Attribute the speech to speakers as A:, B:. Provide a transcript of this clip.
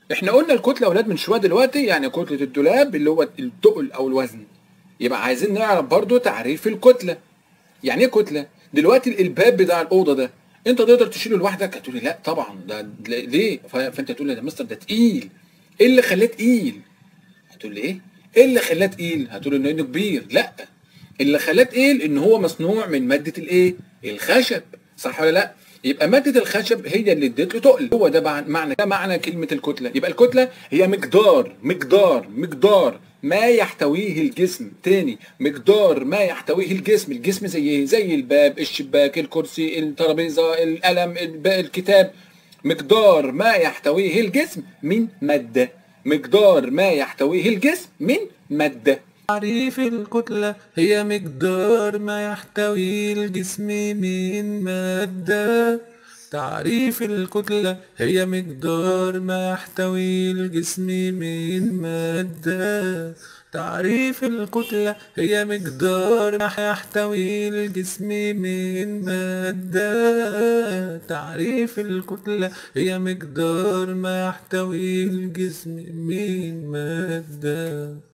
A: احنا قلنا الكتله يا اولاد من شويه دلوقتي يعني كتله الدولاب اللي هو التقل او الوزن يبقى عايزين نعرف برضو تعريف الكتله يعني ايه كتله دلوقتي الباب بتاع الاوضه ده انت تقدر تشيله لوحدك هتقولي لا طبعا ده ليه ف- فانت تقول لي ده مستر ده تقيل ايه اللي خلاه تقيل هتقول لي ايه ايه اللي خلاه تقيل هتقول انه انه كبير لا اللي خلاه تقيل ان هو مصنوع من ماده الايه الخشب صح ولا لا يبقى ماده الخشب هي اللي اديت له تقل هو ده بع- معنى ده معنى كلمه الكتله يبقى الكتله هي مقدار مقدار مقدار ما يحتويه الجسم تاني مقدار ما يحتويه الجسم الجسم زي ايه زي الباب الشباك الكرسي الترابيزه القلم الب- الكتاب مقدار ما يحتويه الجسم من ماده مقدار ما يحتويه الجسم من ماده
B: تعريف الكتلة هي مقدار ما يحتوي الجسم من مادة تعريف الكتلة هي مقدار ما يحتوي الجسم من مادة تعريف الكتلة هي مقدار ما يحتوي الجسم من مادة تعريف الكتلة هي مقدار ما يحتوي الجسم من مادة